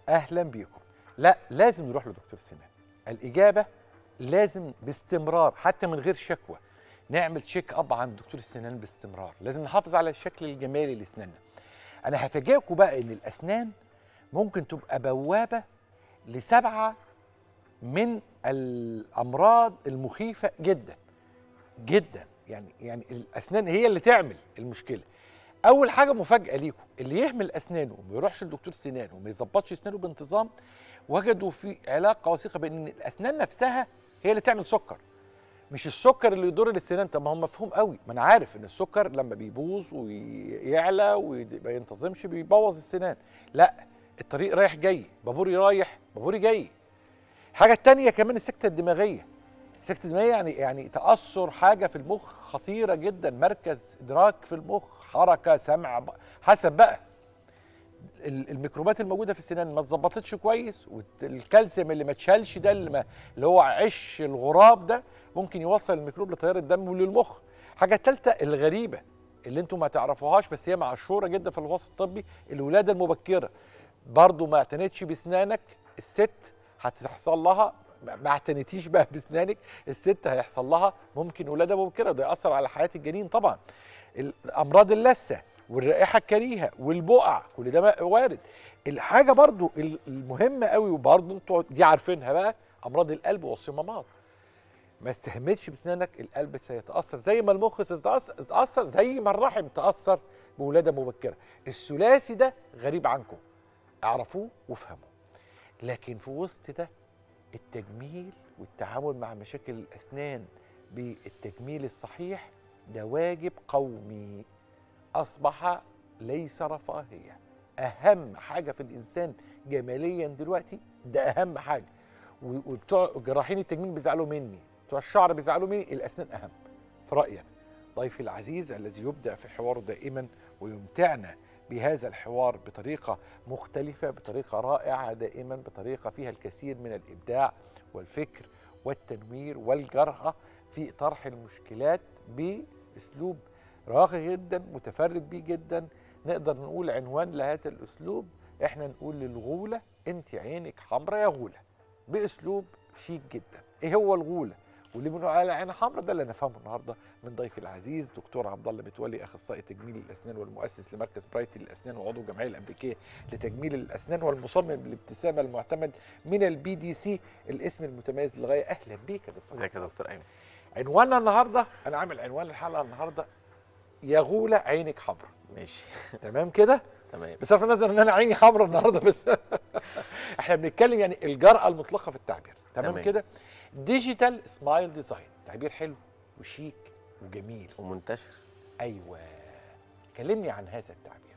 اهلا بيكم لا لازم نروح لدكتور سنان الاجابه لازم باستمرار حتى من غير شكوى نعمل تشيك اب عند دكتور السنان باستمرار لازم نحافظ على الشكل الجمالي لاسناننا انا هفاجئكم بقى ان الاسنان ممكن تبقى بوابه لسبعه من الامراض المخيفه جدا جدا يعني يعني الاسنان هي اللي تعمل المشكله اول حاجه مفاجاه ليكم اللي يهمل اسنانه وما يروحش لدكتور سنان وما يظبطش اسنانه بانتظام وجدوا في علاقه وثيقه بين الاسنان نفسها هي اللي تعمل سكر مش السكر اللي يضر الاسنان طب ما هو مفهوم قوي ما انا عارف ان السكر لما بيبوظ ويعلى وما ينتظمش بيبوظ السنان لا الطريق رايح جاي بابوري رايح بابوري جاي الحاجه الثانيه كمان السكته الدماغيه السكته الدماغيه يعني يعني تاثر حاجه في المخ خطيره جدا مركز ادراك في المخ حركه سمع حسب بقى الميكروبات الموجوده في السنان ما اتظبطتش كويس والكالسيوم اللي ما اتشالش ده اللي, ما اللي هو عش الغراب ده ممكن يوصل الميكروب لتيار الدم وللمخ حاجه ثالثه الغريبه اللي انتم ما تعرفوهاش بس هي مشهوره جدا في الوسط الطبي الولاده المبكره برضو ما اعتنتش باسنانك الست هتحصل لها ما اعتنتيش بقى باسنانك الست هيحصل لها ممكن ولاده مبكره ده ياثر على حياه الجنين طبعا امراض اللثه والرائحه الكريهه والبقع كل ده وارد الحاجه برضو المهمه قوي وبرضو انتوا دي عارفينها بقى امراض القلب والصمامات ما استهمتش بسنانك القلب سيتاثر زي ما المخ سيتاثر زي ما الرحم تاثر بولاده مبكره الثلاثي ده غريب عنكم اعرفوه وافهموه لكن في وسط ده التجميل والتعامل مع مشاكل الاسنان بالتجميل الصحيح ده واجب قومي اصبح ليس رفاهيه اهم حاجه في الانسان جماليا دلوقتي ده اهم حاجه وبتوع جراحين التجميل بيزعلوا مني بتوع الشعر بيزعلوا مني الاسنان اهم في رايي أنا. ضيفي العزيز الذي يبدع في حواره دائما ويمتعنا بهذا الحوار بطريقه مختلفه بطريقه رائعه دائما بطريقه فيها الكثير من الابداع والفكر والتنوير والجرأه في طرح المشكلات باسلوب راقي جدا متفرد بيه جدا نقدر نقول عنوان لهذا الاسلوب احنا نقول للغوله انت عينك حمراء يا غوله باسلوب شيك جدا ايه هو الغوله واللي بنقول على عين حمراء ده اللي نفهمه النهارده من ضيفي العزيز دكتور عبد الله متولي اخصائي تجميل الاسنان والمؤسس لمركز برايتي للاسنان وعضو الجمعيه الامريكيه لتجميل الاسنان والمصمم للابتسامه المعتمد من البي دي سي الاسم المتميز للغايه اهلا بيك يا دكتور ازيك يا دكتور ايمن عنواننا النهارده انا عامل عنوان الحلقه النهارده يا غوله عينك حمراء ماشي تمام كده تمام بصرف النظر ان انا عيني حمراء النهارده بس احنا بنتكلم يعني الجرأه المطلقه في التعبير تمام, تمام. كده ديجيتال سمايل ديزاين تعبير حلو وشيك وجميل ومنتشر ايوه كلمني عن هذا التعبير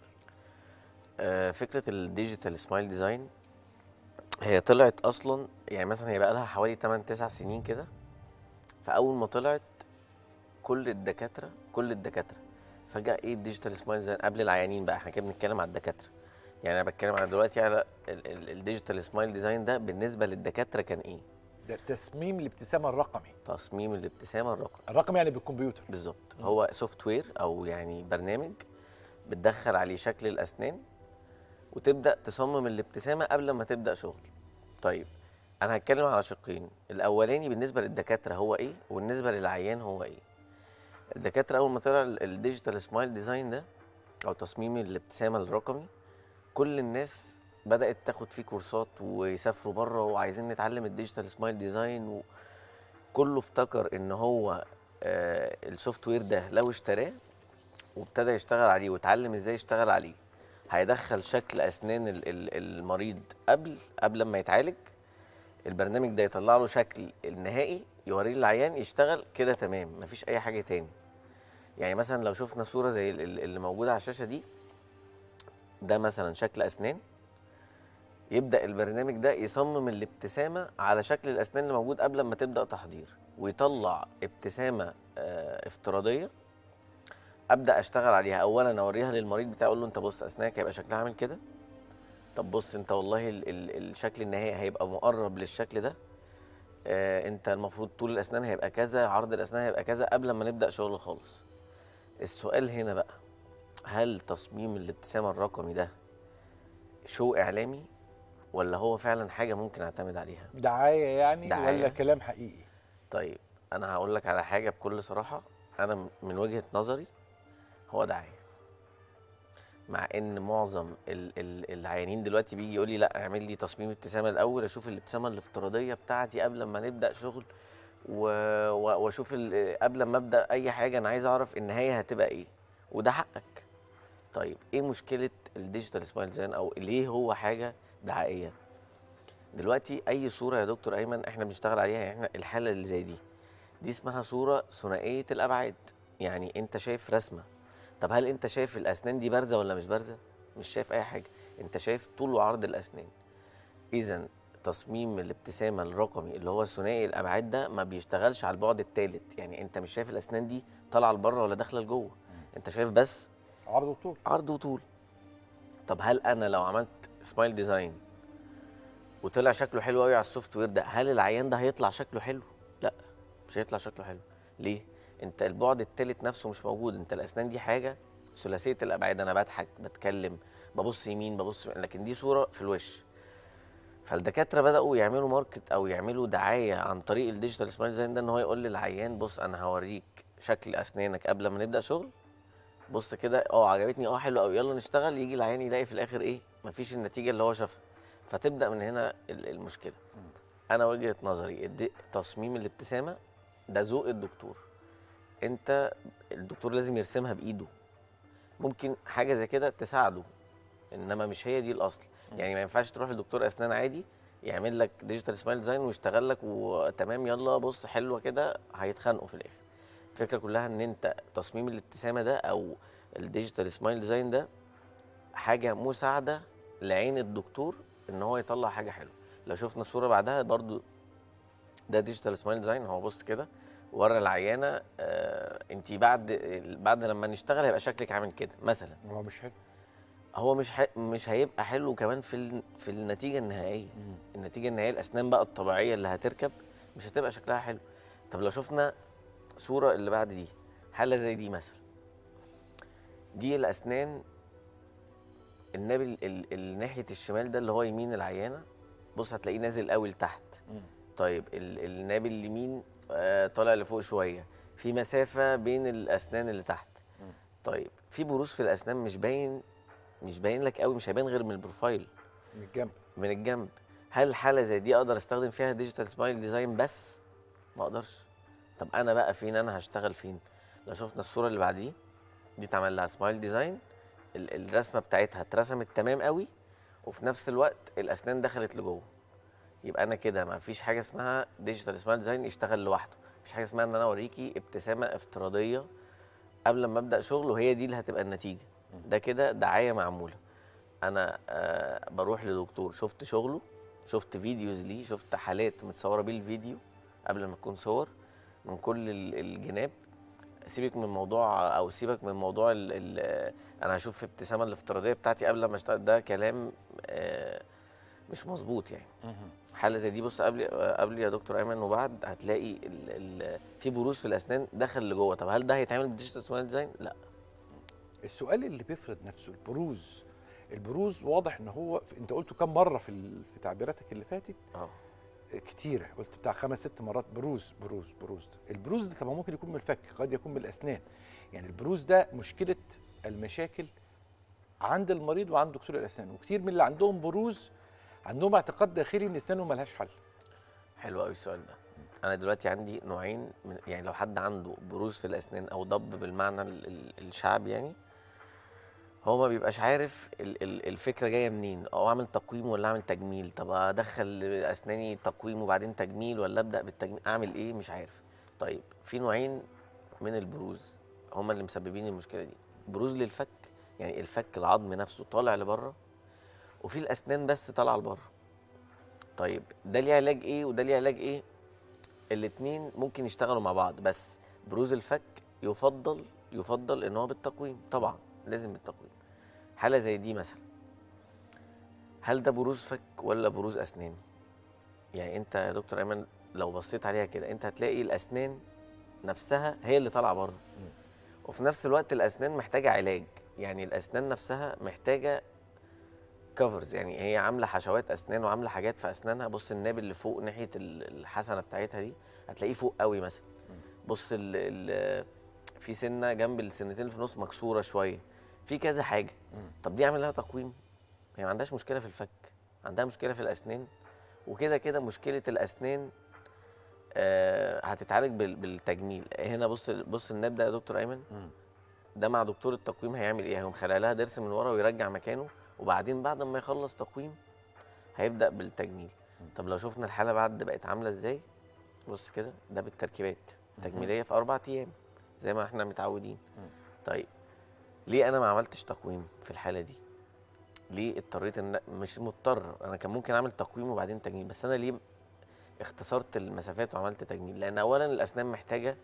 آه فكره الديجيتال سمايل ديزاين هي طلعت اصلا يعني مثلا هي بقى لها حوالي 8 9 سنين كده فاول ما طلعت كل الدكاتره كل الدكاتره فجاه ايه الديجيتال سمايل ديزاين قبل العيانين بقى احنا كده بنتكلم على الدكاتره يعني انا بتكلم على دلوقتي على الديجيتال سمايل ديزاين ده بالنسبه للدكاتره كان ايه ده تصميم الابتسامه الرقمي تصميم الابتسامه الرقمي الرقمي يعني بالكمبيوتر بالظبط هو سوفت وير او يعني برنامج بتدخل عليه شكل الاسنان وتبدا تصمم الابتسامه قبل ما تبدا شغل طيب انا هتكلم على شقين الاولاني بالنسبه للدكاتره هو ايه وبالنسبه للعيان هو ايه الدكاتره اول ما طلع الديجيتال سمايل ديزاين ده او تصميم الابتسامه الرقمي كل الناس بدات تاخد فيه كورسات ويسافروا بره وعايزين نتعلم الديجيتال سمايل ديزاين وكله افتكر ان هو آه السوفت وير ده لو اشتراه وابتدى يشتغل عليه واتعلم ازاي يشتغل عليه هيدخل شكل اسنان ال- ال- المريض قبل قبل ما يتعالج البرنامج ده يطلع له شكل النهائي يوريه للعيان يشتغل كده تمام مفيش اي حاجه تاني يعني مثلا لو شفنا صوره زي ال- ال- اللي موجوده على الشاشه دي ده مثلا شكل اسنان يبدا البرنامج ده يصمم الابتسامه على شكل الاسنان اللي موجود قبل ما تبدا تحضير ويطلع ابتسامه آه، افتراضيه ابدا اشتغل عليها اولا اوريها للمريض بتاعي اقول له انت بص اسنانك هيبقى شكلها عامل كده طب بص انت والله ال ال الشكل النهائي هيبقى مقرب للشكل ده آه انت المفروض طول الاسنان هيبقى كذا عرض الاسنان هيبقى كذا قبل ما نبدا شغل خالص السؤال هنا بقى هل تصميم الابتسامه الرقمي ده شو اعلامي ولا هو فعلا حاجه ممكن اعتمد عليها دعايه يعني دعاية. ولا كلام حقيقي طيب انا هقول لك على حاجه بكل صراحه انا م- من وجهه نظري هو دعايه مع ان معظم ال ال العيانين دلوقتي بيجي يقول لي لا اعمل لي تصميم ابتسامه الاول اشوف الابتسامه الافتراضيه بتاعتي قبل ما نبدا شغل و- و- واشوف ال- قبل ما ابدا اي حاجه انا عايز اعرف النهايه هتبقى ايه وده حقك طيب ايه مشكله الديجيتال سمايل ديزاين او ليه هو حاجه دعائيه دلوقتي اي صوره يا دكتور ايمن احنا بنشتغل عليها يعني احنا الحاله اللي زي دي دي اسمها صوره ثنائيه الابعاد يعني انت شايف رسمه طب هل انت شايف الاسنان دي بارزه ولا مش بارزه مش شايف اي حاجه انت شايف طول وعرض الاسنان اذا تصميم الابتسامه الرقمي اللي هو ثنائي الابعاد ده ما بيشتغلش على البعد الثالث يعني انت مش شايف الاسنان دي طالعه لبره ولا داخله لجوه انت شايف بس عرض وطول عرض وطول طب هل انا لو عملت سمايل ديزاين وطلع شكله حلو قوي على السوفت وير ده هل العيان ده هيطلع شكله حلو لا مش هيطلع شكله حلو ليه انت البعد التالت نفسه مش موجود انت الاسنان دي حاجه ثلاثيه الابعاد انا بضحك بتكلم ببص يمين ببص لكن دي صوره في الوش فالدكاتره بداوا يعملوا ماركت او يعملوا دعايه عن طريق الديجيتال سمايل ديزاين ده ان هو يقول للعيان بص انا هوريك شكل اسنانك قبل ما نبدا شغل بص كده اه عجبتني اه حلو قوي يلا نشتغل يجي العيان يلاقي في الاخر ايه مفيش النتيجه اللي هو شافها فتبدا من هنا ال- المشكله انا وجهه نظري الد- تصميم الابتسامه ده ذوق الدكتور انت الدكتور لازم يرسمها بايده ممكن حاجه زي كده تساعده انما مش هي دي الاصل يعني ما ينفعش تروح لدكتور اسنان عادي يعمل لك ديجيتال سمايل ديزاين ويشتغل لك وتمام يلا بص حلوه كده هيتخانقوا في الاخر الفكره كلها ان انت تصميم الابتسامه ده او الديجيتال سمايل ديزاين ده حاجه مساعده لعين الدكتور ان هو يطلع حاجه حلوه لو شفنا الصوره بعدها برضو ده ديجيتال سمايل ديزاين هو بص كده ورا العيانه آه انت بعد بعد لما نشتغل هيبقى شكلك عامل كده مثلا هو مش حلو هو مش ح... مش هيبقى حلو كمان في ال... في النتيجه النهائيه النتيجه النهائيه الاسنان بقى الطبيعيه اللي هتركب مش هتبقى شكلها حلو طب لو شفنا صوره اللي بعد دي حاله زي دي مثلا دي الاسنان النابل ال... ال... ال... ناحيه الشمال ده اللي هو يمين العيانه بص هتلاقيه نازل قوي لتحت طيب ال... النابل اليمين آه طالع لفوق شويه في مسافه بين الاسنان اللي تحت مم. طيب في بروز في الاسنان مش باين مش باين لك قوي مش هيبان غير من البروفايل من الجنب من الجنب هل حاله زي دي اقدر استخدم فيها ديجيتال سمايل ديزاين بس ما اقدرش طب انا بقى فين انا هشتغل فين لو شفنا الصوره اللي بعديه دي اتعمل لها سمايل ديزاين ال- الرسمه بتاعتها اترسمت تمام قوي وفي نفس الوقت الاسنان دخلت لجوه يبقى انا كده ما فيش حاجه اسمها ديجيتال سمايل ديزاين يشتغل لوحده مفيش حاجه اسمها ان انا اوريكي ابتسامه افتراضيه قبل ما ابدا شغل وهي دي اللي هتبقى النتيجه ده كده دعايه معموله انا آه بروح لدكتور شفت شغله شفت فيديوز ليه شفت حالات متصوره بيه الفيديو قبل ما تكون صور من كل ال- الجناب سيبك من موضوع او سيبك من موضوع ال ال انا هشوف الابتسامه الافتراضيه بتاعتي قبل ما اشتغل ده كلام آه مش مظبوط يعني حاله زي دي بص قبل آه، قبل يا دكتور ايمن وبعد هتلاقي ال ال في بروز في الاسنان دخل لجوه طب هل ده هيتعمل بالديجيتال سمايل ديزاين لا السؤال اللي بيفرض نفسه البروز البروز واضح ان هو انت قلته كم مره في ال- في تعبيراتك اللي فاتت اه كتير قلت بتاع خمس ست مرات بروز بروز بروز البروز ده طبعا ممكن يكون من الفك قد يكون من الاسنان يعني البروز ده مشكله المشاكل عند المريض وعند دكتور الاسنان وكتير من اللي عندهم بروز عندهم اعتقاد داخلي ان اسنانهم ملهاش حل حلو قوي السؤال ده انا دلوقتي عندي نوعين من يعني لو حد عنده بروز في الاسنان او ضب بالمعنى ال- ال- الشعبي يعني هو ما بيبقاش عارف ال- ال- الفكره جايه منين او اعمل تقويم ولا اعمل تجميل طب ادخل اسناني تقويم وبعدين تجميل ولا ابدا بالتجميل اعمل ايه مش عارف طيب في نوعين من البروز هما اللي مسببين المشكله دي بروز للفك يعني الفك العظم نفسه طالع لبره وفي الاسنان بس طالعه لبره طيب ده ليه علاج ايه وده ليه علاج ايه الاتنين ممكن يشتغلوا مع بعض بس بروز الفك يفضل يفضل ان هو بالتقويم طبعا لازم بالتقويم حاله زي دي مثلا هل ده بروز فك ولا بروز اسنان يعني انت يا دكتور ايمن لو بصيت عليها كده انت هتلاقي الاسنان نفسها هي اللي طالعه بره وفي نفس الوقت الاسنان محتاجه علاج يعني الاسنان نفسها محتاجه كفرز يعني هي عامله حشوات اسنان وعامله حاجات في اسنانها بص الناب اللي فوق ناحيه ال- الحسنه بتاعتها دي هتلاقيه فوق قوي مثلا بص ال ال في سنه جنب السنتين اللي في النص مكسوره شويه في كذا حاجه مم. طب دي اعمل لها تقويم هي ما عندهاش مشكله في الفك عندها مشكله في الاسنان وكده كده مشكله الاسنان آه هتتعالج بال- بالتجميل هنا بص بص الناب ده يا دكتور ايمن مم. ده مع دكتور التقويم هيعمل ايه هيقوم خلع لها ضرس من ورا ويرجع مكانه وبعدين بعد ما يخلص تقويم هيبدا بالتجميل طب لو شفنا الحاله بعد بقت عامله ازاي بص كده ده بالتركيبات تجميليه في اربع ايام زي ما احنا متعودين مم. طيب ليه انا ما عملتش تقويم في الحاله دي ليه اضطريت ان مش مضطر انا كان ممكن اعمل تقويم وبعدين تجميل بس انا ليه اختصرت المسافات وعملت تجميل لان اولا الاسنان محتاجه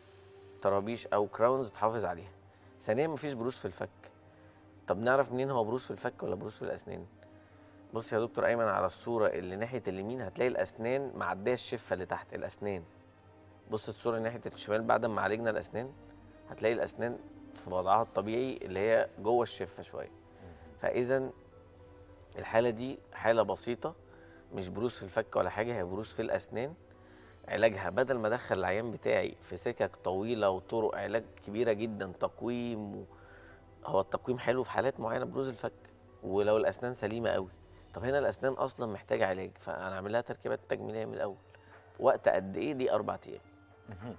طرابيش او كراونز تحافظ عليها ثانيا مفيش بروز في الفك طب نعرف منين هو بروز في الفك ولا بروز في الاسنان بص يا دكتور ايمن على الصوره اللي ناحيه اليمين هتلاقي الاسنان معديه الشفه اللي تحت الاسنان بص الصوره ناحيه الشمال بعد ما عالجنا الاسنان هتلاقي الاسنان في وضعها الطبيعي اللي هي جوه الشفه شويه فاذا الحاله دي حاله بسيطه مش بروز في الفك ولا حاجه هي بروز في الاسنان علاجها بدل ما ادخل العيان بتاعي في سكك طويله وطرق علاج كبيره جدا تقويم و... هو التقويم حلو في حالات معينه بروز الفك ولو الاسنان سليمه قوي طب هنا الاسنان اصلا محتاجه علاج فانا اعمل لها تركيبات تجميليه من الاول وقت قد ايه دي اربع ايام مهم.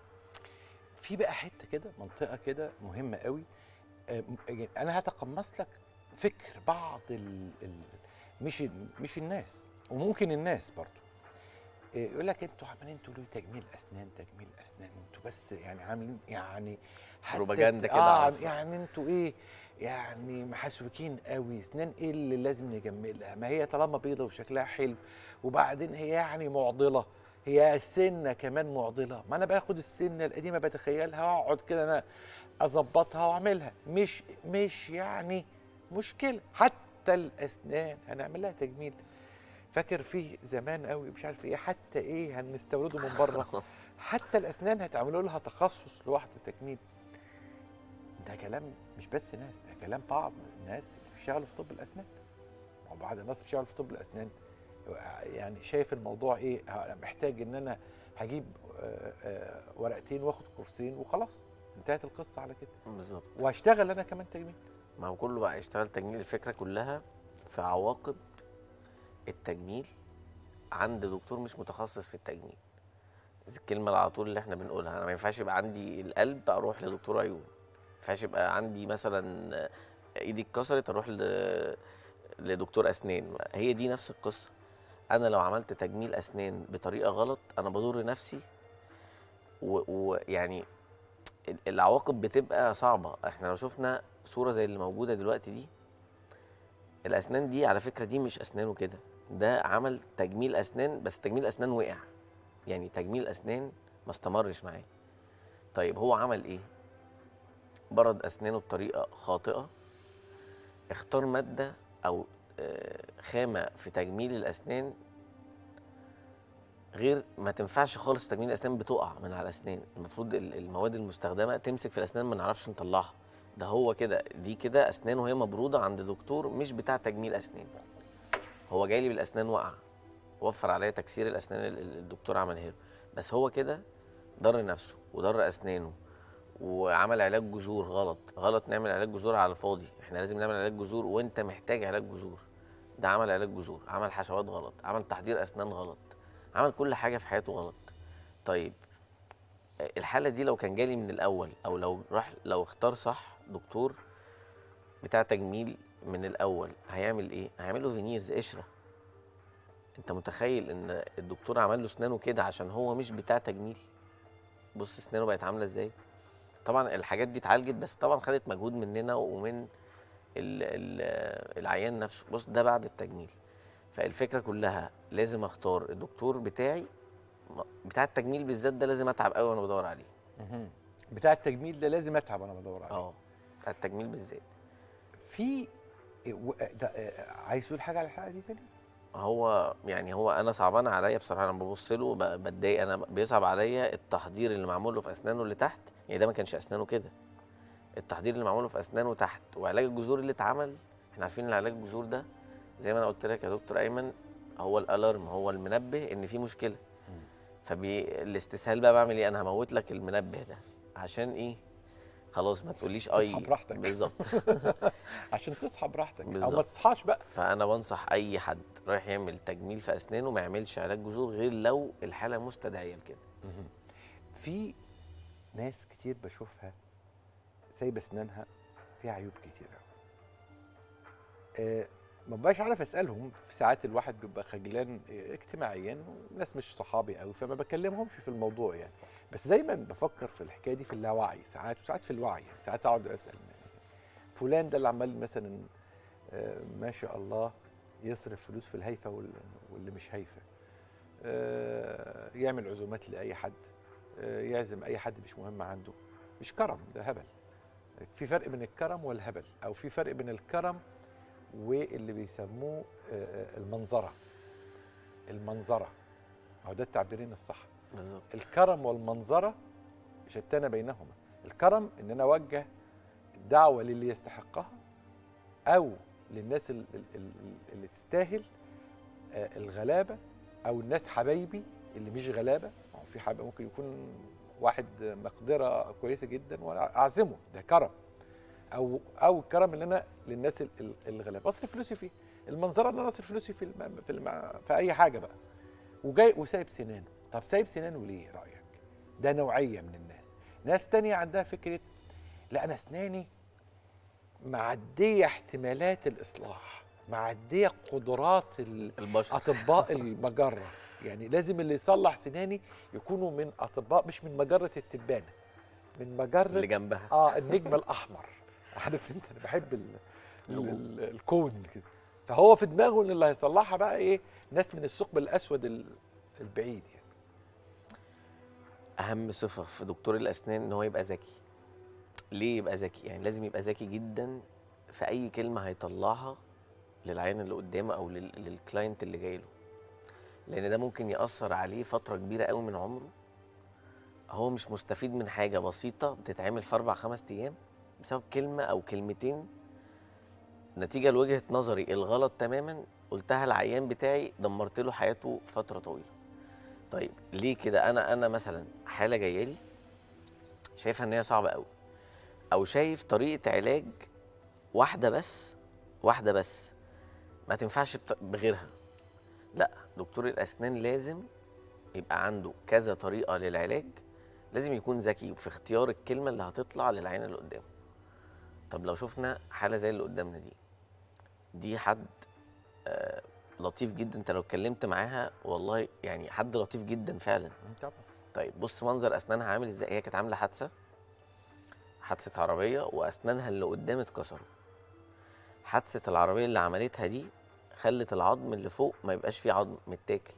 في بقى حته كده منطقه كده مهمه قوي آه، م- انا هتقمص لك فكر بعض ال ال مش ال- مش الناس وممكن الناس برضو آه، يقول لك انتوا عمالين تقولوا تجميل اسنان تجميل اسنان انتوا بس يعني عاملين يعني حتى- بروباجندا كده اه عارفة. يعني انتوا ايه يعني محسوكين قوي اسنان ايه اللي لازم نجملها ما هي طالما بيضه وشكلها حلو وبعدين هي يعني معضله هي سنه كمان معضله ما انا باخد السنه القديمه بتخيلها واقعد كده انا اظبطها واعملها مش مش يعني مشكله حتى الاسنان هنعمل لها تجميل فاكر في زمان قوي مش عارف ايه حتى ايه هنستورده من بره حتى الاسنان هتعملوا لها تخصص لوحده تجميل ده كلام مش بس ناس ده كلام بعض الناس اللي بيشتغلوا في طب الاسنان وبعض الناس بيشتغلوا في طب الاسنان يعني شايف الموضوع ايه أنا محتاج ان انا هجيب آه، آه، ورقتين واخد كورسين وخلاص انتهت القصه على كده بالظبط وهشتغل انا كمان تجميل ما هو كله بقى يشتغل تجميل الفكره كلها في عواقب التجميل عند دكتور مش متخصص في التجميل زي الكلمه اللي على طول اللي احنا بنقولها انا ما ينفعش يبقى عندي القلب اروح لدكتور عيون ما ينفعش يبقى عندي مثلا ايدي اتكسرت اروح ل... لدكتور اسنان هي دي نفس القصه انا لو عملت تجميل اسنان بطريقه غلط انا بضر نفسي ويعني و... ويعني ال- العواقب بتبقى صعبه احنا لو شفنا صوره زي اللي موجوده دلوقتي دي الاسنان دي على فكره دي مش اسنانه كده ده عمل تجميل اسنان بس تجميل اسنان وقع يعني تجميل اسنان ما استمرش معاه طيب هو عمل ايه برد اسنانه بطريقه خاطئه اختار ماده او آه، خامه في تجميل الاسنان غير ما تنفعش خالص في تجميل الاسنان بتقع من على الاسنان المفروض ال- المواد المستخدمه تمسك في الاسنان ما نعرفش نطلعها ده هو كده دي كده اسنان وهي مبروده عند دكتور مش بتاع تجميل اسنان هو جاي لي بالاسنان واقعه وفر عليا تكسير الاسنان اللي الدكتور عملها له بس هو كده ضر نفسه وضر اسنانه وعمل علاج جذور غلط غلط نعمل علاج جذور على الفاضي احنا لازم نعمل علاج جذور وانت محتاج علاج جذور ده عمل علاج جذور عمل حشوات غلط عمل تحضير اسنان غلط عمل كل حاجه في حياته غلط طيب الحاله دي لو كان جالي من الاول او لو راح لو اختار صح دكتور بتاع تجميل من الاول هيعمل ايه هيعمل له فينيرز قشره انت متخيل ان الدكتور عمل له اسنانه كده عشان هو مش بتاع تجميل بص اسنانه بقت عامله ازاي طبعا الحاجات دي اتعالجت بس طبعا خدت مجهود مننا ومن ال ال العيان نفسه بص ده بعد التجميل فالفكره كلها لازم اختار الدكتور بتاعي م- بتاع التجميل بالذات ده لازم اتعب قوي وانا بدور عليه مهم. بتاع التجميل ده لازم اتعب انا بدور عليه اه بتاع التجميل بالذات في و- ده آه، عايز تقول حاجه على الحلقه دي تاني هو يعني هو انا صعبان عليا بصراحه انا ببص له ب- بتضايق انا بيصعب عليا التحضير اللي معمول له في اسنانه اللي تحت يعني ده ما كانش اسنانه كده التحضير اللي معمول له في اسنانه تحت وعلاج الجذور اللي اتعمل احنا عارفين ان علاج الجذور ده زي ما انا قلت لك يا دكتور ايمن هو الالارم هو المنبه ان في مشكله فالاستسهال بقى بعمل ايه انا هموت لك المنبه ده عشان ايه خلاص ما تقوليش اي تصحى براحتك. بالظبط عشان تصحى براحتك او ما بالظبط. تصحاش بقى فانا بنصح اي حد رايح يعمل تجميل في اسنانه ما يعملش علاج جذور غير لو الحاله مستدعيه لكده في ناس كتير بشوفها سايبه اسنانها فيها عيوب كتير قوي آه ما بقاش عارف اسالهم في ساعات الواحد بيبقى خجلان آه، اجتماعيا وناس مش صحابي قوي فما بكلمهمش في الموضوع يعني بس دايما بفكر في الحكايه دي في اللاوعي ساعات وساعات في الوعي يعني ساعات اقعد اسال فلان ده اللي عمال مثلا آه، ما شاء الله يصرف فلوس في الهيفه وال- واللي مش هيفه آه، يعمل عزومات لاي حد آه، يعزم اي حد مش مهم عنده مش كرم ده هبل في فرق بين الكرم والهبل او في فرق بين الكرم واللي بيسموه آه، آه، المنظره المنظره هو ده التعبيرين الصح بالظبط الكرم والمنظره شتان بينهما الكرم ان انا اوجه الدعوه للي يستحقها او للناس ال- ال- ال- اللي تستاهل آه، الغلابه او الناس حبايبي اللي مش غلابه ما هو في حبايب ممكن يكون واحد مقدره كويسه جدا وانا اعزمه ده كرم او او الكرم اللي انا للناس ال- ال- الغلابه اصرف فلوسي فيه المنظره ان انا اصرف فلوسي في الم... في, الم... في اي حاجه بقى وجاي وسايب سنانه طب سايب سنانه ليه رايك ده نوعيه من الناس ناس تانية عندها فكره لا انا اسناني معديه احتمالات الاصلاح معديه قدرات ال... البشر اطباء المجره يعني لازم اللي يصلح سناني يكونوا من اطباء مش من مجره التبانه من مجره اللي جنبها اه النجم الاحمر عارف انت انا بحب ال... ال... النجوم. ال... الكون كده فهو في دماغه ان اللي هيصلحها بقى ايه ناس من الثقب الاسود ال... البعيد يعني اهم صفه في دكتور الاسنان ان هو يبقى ذكي ليه يبقى ذكي يعني لازم يبقى ذكي جدا في اي كلمه هيطلعها للعيان اللي قدامه او لل- للكلاينت اللي جاي له لان ده ممكن ياثر عليه فتره كبيره قوي من عمره هو مش مستفيد من حاجه بسيطه بتتعمل في اربع خمس ايام بسبب كلمه او كلمتين نتيجه لوجهه نظري الغلط تماما قلتها العيان بتاعي دمرت له حياته فتره طويله طيب ليه كده انا انا مثلا حاله جايه لي شايفها ان هي صعبه قوي او شايف طريقه علاج واحده بس واحده بس ما تنفعش بت- بغيرها لا دكتور الاسنان لازم يبقى عنده كذا طريقه للعلاج لازم يكون ذكي في اختيار الكلمه اللي هتطلع للعين اللي قدامه طب لو شفنا حاله زي اللي قدامنا دي دي حد آه لطيف جدا انت لو اتكلمت معاها والله يعني حد لطيف جدا فعلا طبعا طيب بص منظر اسنانها عامل ازاي هي كانت عامله حادثه حادثه عربيه واسنانها اللي قدام اتكسروا حادثه العربيه اللي عملتها دي خلت العظم اللي فوق ما يبقاش فيه عظم متاكل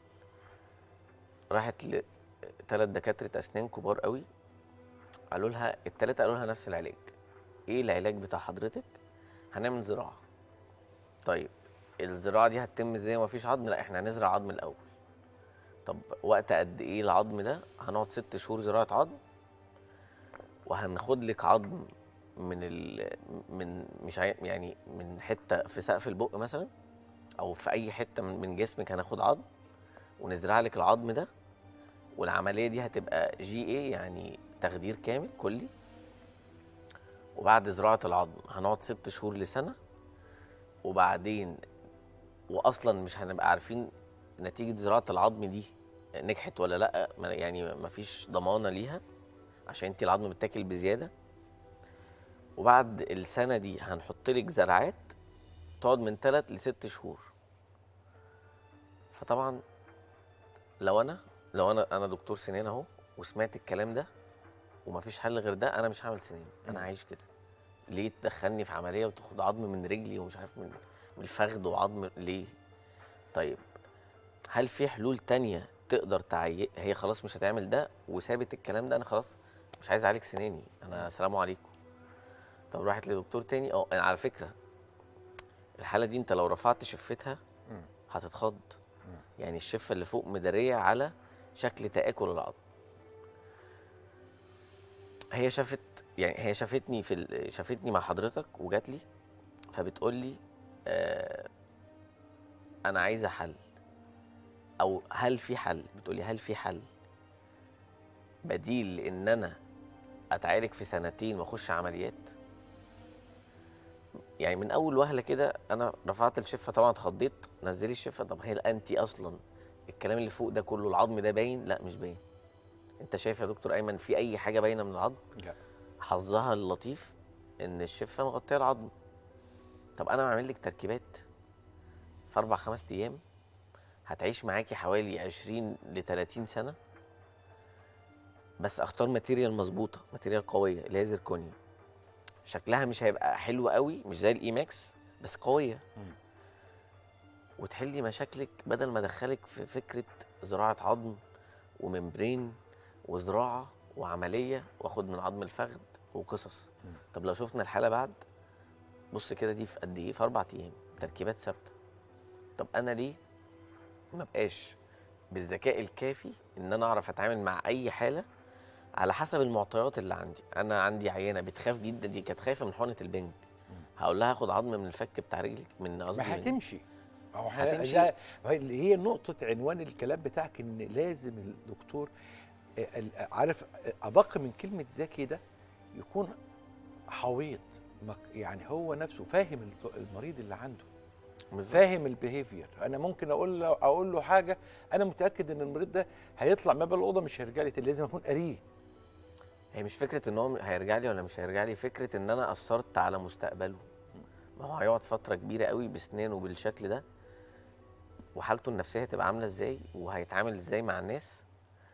راحت لثلاث دكاتره اسنان كبار قوي قالوا لها الثلاثه قالوا لها نفس العلاج ايه العلاج بتاع حضرتك هنعمل زراعه طيب الزراعه دي هتتم ازاي ما فيش عظم لا احنا هنزرع عظم الاول طب وقت قد ايه العظم ده هنقعد ست شهور زراعه عظم وهناخد لك عظم من ال من مش عاي- يعني من حته في سقف البق مثلا او في اي حته من, من جسمك هناخد عظم ونزرع لك العظم ده والعمليه دي هتبقى جي اي يعني تخدير كامل كلي وبعد زراعه العظم هنقعد ست شهور لسنه وبعدين واصلا مش هنبقى عارفين نتيجه زراعه العظم دي نجحت ولا لا ما- يعني مفيش ضمانه ليها عشان انت العظم بتاكل بزياده وبعد السنه دي هنحط لك زرعات تقعد من 3 لست شهور فطبعا لو انا لو انا انا دكتور سنان اهو وسمعت الكلام ده ومفيش حل غير ده انا مش هعمل سنان انا مم. عايش كده ليه تدخلني في عمليه وتاخد عظم من رجلي ومش عارف من من الفخذ وعظم ليه طيب هل في حلول تانية تقدر تعي هي خلاص مش هتعمل ده وسابت الكلام ده انا خلاص مش عايز اعالج سناني انا سلام عليكم طب راحت لدكتور تاني اه أنا على فكره الحاله دي انت لو رفعت شفتها مم. هتتخض مم. يعني الشفه اللي فوق مداريه على شكل تاكل العظم هي شافت يعني هي شافتني في ال- شافتني مع حضرتك وجات لي فبتقول لي آه انا عايزه حل او هل في حل بتقولي هل في حل بديل لان انا اتعالج في سنتين واخش عمليات يعني من اول وهله كده انا رفعت الشفه طبعا اتخضيت نزلي الشفه طب هي انت اصلا الكلام اللي فوق ده كله العظم ده باين لا مش باين انت شايف يا دكتور ايمن في اي حاجه باينه من العظم لا حظها اللطيف ان الشفه مغطيه العظم طب انا بعمل لك تركيبات في اربع خمس ايام هتعيش معاكي حوالي 20 ل 30 سنه بس اختار ماتيريال مظبوطه ماتيريال قويه اللي هي زيركونيوم شكلها مش هيبقى حلو قوي مش زي الايماكس بس قويه مم. وتحلي مشاكلك بدل ما ادخلك في فكره زراعه عظم وممبرين وزراعه وعمليه واخد من عظم الفخذ وقصص مم. طب لو شفنا الحاله بعد بص كده دي في قد ايه في اربع ايام تركيبات ثابته طب انا ليه ما بقاش بالذكاء الكافي ان انا اعرف اتعامل مع اي حاله على حسب المعطيات اللي عندي انا عندي عيانه بتخاف جدا دي كانت خايفه من حقنه البنج هقول لها هاخد عظم من الفك بتاع رجلك من قصدي ما من- هتمشي ما هو احنا هتمشي. ده- ما هي اللي هي نقطة عنوان الكلام بتاعك ان لازم الدكتور آه، ال- عارف آه، ادق من كلمة ذكي ده يكون حويط مك- يعني هو نفسه فاهم الط- المريض اللي عنده بالظبط. فاهم البيهيفير انا ممكن اقول له اقول له حاجه انا متاكد ان المريض ده هيطلع ما بين الاوضه مش هيرجع لي تاني لازم اكون قاريه هي مش فكره ان هو هيرجع لي ولا مش هيرجع لي فكره ان انا اثرت على مستقبله ما هو هيقعد فتره كبيره قوي بسنانه بالشكل ده وحالته النفسيه هتبقى عامله ازاي وهيتعامل ازاي مع الناس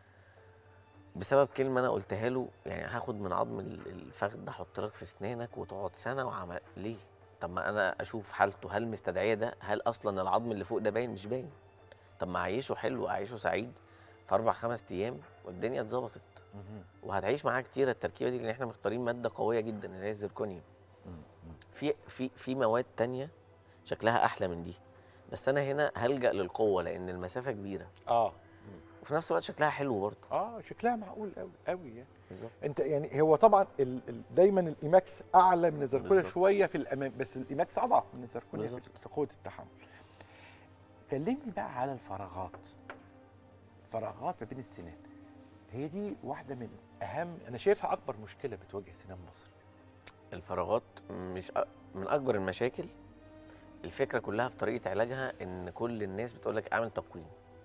بسبب كلمه انا قلتها له يعني هاخد من عظم ال- الفخذ ده احط لك في اسنانك وتقعد سنه وعمل ليه طب ما انا اشوف حالته هل مستدعيه ده هل اصلا العظم اللي فوق ده باين مش باين طب ما اعيشه حلو اعيشه سعيد في اربع خمس ايام والدنيا اتظبطت وهتعيش معاها كتير التركيبه دي لان احنا مختارين ماده قويه جدا اللي هي الزركونيوم في في في مواد تانية شكلها احلى من دي بس انا هنا هلجا للقوه لان المسافه كبيره اه وفي نفس الوقت شكلها حلو برضه اه شكلها معقول قوي قوي يعني بالظبط انت يعني هو طبعا ال ال دايما الايماكس اعلى من الزركونيا بالظبط. شويه في الامام بس الايماكس اضعف من الزركونيا في بالظبط. في قوه التحمل كلمني بقى على الفراغات فراغات ما بين السنان هي دي واحده من اهم انا شايفها اكبر مشكله بتواجه سنان مصر الفراغات مش أ- من اكبر المشاكل الفكره كلها في طريقه علاجها ان كل الناس بتقول لك اعمل تقويم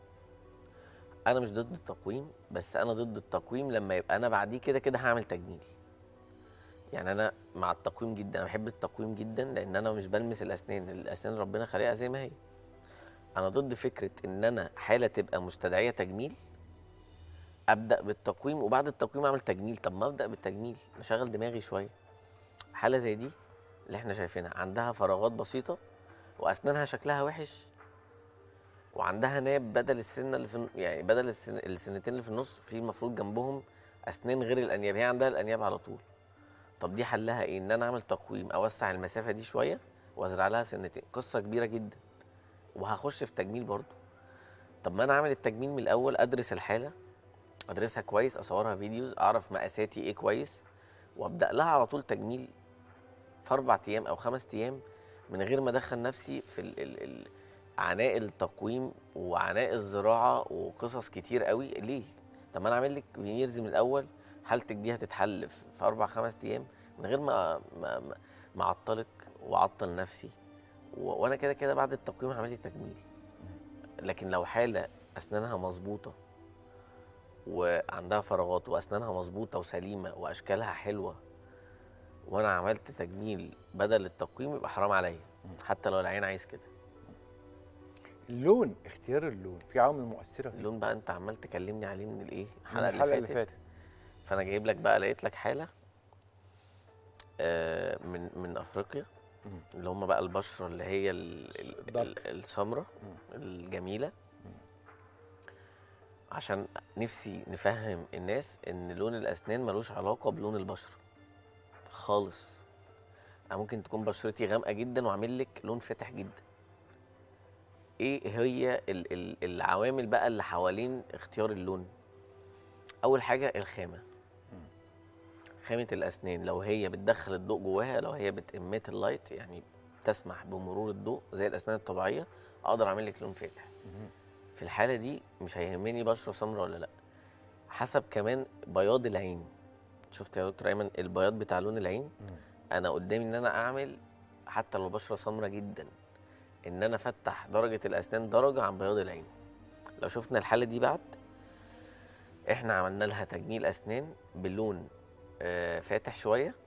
انا مش ضد التقويم بس انا ضد التقويم لما يبقى انا بعديه كده كده هعمل تجميل يعني انا مع التقويم جدا انا بحب التقويم جدا لان انا مش بلمس الاسنان الاسنان ربنا خالقها زي ما هي انا ضد فكره ان انا حاله تبقى مستدعيه تجميل ابدا بالتقويم وبعد التقويم اعمل تجميل طب ما ابدا بالتجميل اشغل دماغي شويه حاله زي دي اللي احنا شايفينها عندها فراغات بسيطه واسنانها شكلها وحش وعندها ناب بدل السنه اللي في الن- يعني بدل السن... السنتين اللي في النص في المفروض جنبهم اسنان غير الانياب هي عندها الانياب على طول طب دي حلها ايه ان انا اعمل تقويم اوسع المسافه دي شويه وازرع لها سنتين قصه كبيره جدا وهخش في تجميل برضو طب ما انا اعمل التجميل من الاول ادرس الحاله ادرسها كويس اصورها فيديوز اعرف مقاساتي ايه كويس وابدا لها على طول تجميل في اربع ايام او خمس ايام من غير ما ادخل نفسي في ال ال ال عناء التقويم وعناء الزراعه وقصص كتير قوي ليه طب ما انا اعمل لك فينيرز من الاول حالتك دي هتتحل في في اربع خمس ايام من غير ما ما ما- ما اعطلك واعطل نفسي و- وانا كده كده بعد التقويم هعمل لي تجميل لكن لو حاله اسنانها مظبوطه وعندها فراغات واسنانها مظبوطه وسليمه واشكالها حلوه وانا عملت تجميل بدل التقويم يبقى حرام عليا حتى لو العين عايز كده اللون اختيار اللون في عوامل مؤثره فيه اللون بقى انت عمال تكلمني عليه من الايه من الحلقه اللي, الحلقه اللي فاتت. فاتت فانا جايب لك بقى لقيت لك حاله آه، من من افريقيا مم. اللي هم بقى البشره اللي هي ال- ال- الدارك. ال- السمراء مم. الجميله عشان نفسي نفهم الناس ان لون الاسنان ملوش علاقه بلون البشره خالص انا ممكن تكون بشرتي غامقه جدا واعمل لك لون فاتح جدا ايه هي ال ال العوامل بقى اللي حوالين اختيار اللون اول حاجه الخامه خامه الاسنان لو هي بتدخل الضوء جواها لو هي بتemit اللايت يعني تسمح بمرور الضوء زي الاسنان الطبيعيه اقدر اعمل لك لون فاتح في الحاله دي مش هيهمني بشره سمراء ولا لا حسب كمان بياض العين شفت يا دكتور ايمن البياض بتاع لون العين انا قدامي ان انا اعمل حتى لو بشره سمراء جدا ان انا افتح درجه الاسنان درجه عن بياض العين لو شفنا الحاله دي بعد احنا عملنا لها تجميل اسنان بلون آه، فاتح شويه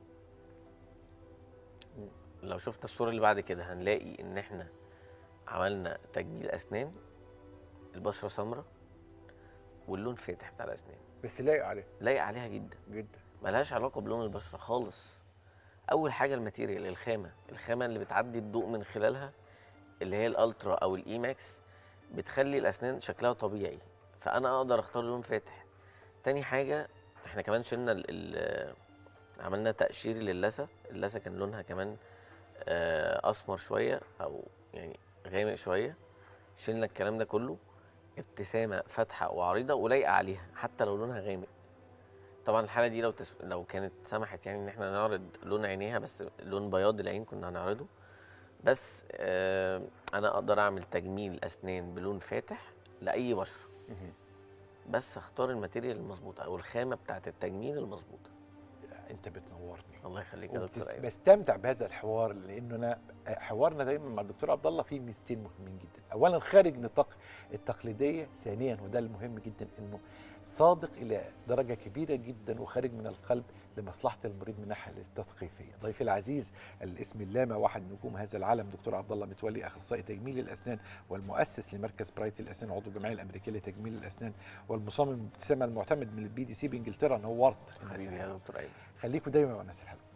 لو شفنا الصوره اللي بعد كده هنلاقي ان احنا عملنا تجميل اسنان البشره سمراء واللون فاتح بتاع الاسنان بس لايق عليه لايق عليها جدا جدا ملهاش علاقه بلون البشره خالص اول حاجه الماتيريال الخامه الخامه اللي بتعدي الضوء من خلالها اللي هي الالترا او الاي ماكس بتخلي الاسنان شكلها طبيعي فانا اقدر اختار لون فاتح تاني حاجه احنا كمان شلنا ال ال عملنا تقشير للثه اللثه كان لونها كمان آه، اسمر شويه او يعني غامق شويه شلنا الكلام ده كله ابتسامه فاتحه وعريضه ولايقه عليها حتى لو لونها غامق طبعا الحاله دي لو تس... لو كانت سمحت يعني ان احنا نعرض لون عينيها بس لون بياض العين كنا هنعرضه بس آه انا اقدر اعمل تجميل اسنان بلون فاتح لاي بشره بس اختار الماتيريال المظبوطه او الخامه بتاعت التجميل المظبوطه انت بتنورني الله يخليك يا دكتور وبتس- ايمن بستمتع بهذا الحوار لانه انا حوارنا دايما مع الدكتور عبد الله فيه ميزتين مهمين جدا اولا خارج نطاق التقليديه ثانيا وده المهم جدا انه صادق الى درجه كبيره جدا وخارج من القلب لمصلحه المريض من الناحيه التثقيفيه ضيفي العزيز الاسم اللامع واحد نجوم هذا العالم دكتور عبد الله متولي اخصائي تجميل الاسنان والمؤسس لمركز برايت الاسنان عضو الجمعيه الامريكيه لتجميل الاسنان والمصمم الابتسامه المعتمد من البي دي سي بانجلترا نورت الناس حبيبي يا الحلوة. دكتور ايمن خليكم دايما مع الناس الحلوه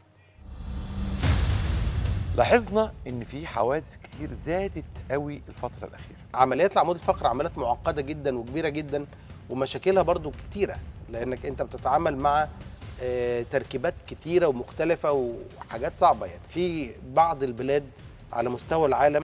لاحظنا ان في حوادث كتير زادت قوي الفتره الاخيره عمليات العمود الفقري عمليات معقده جدا وكبيره جدا ومشاكلها برضو كتيره لانك انت بتتعامل مع آه، تركيبات كتيره ومختلفه وحاجات صعبه يعني في بعض البلاد على مستوى العالم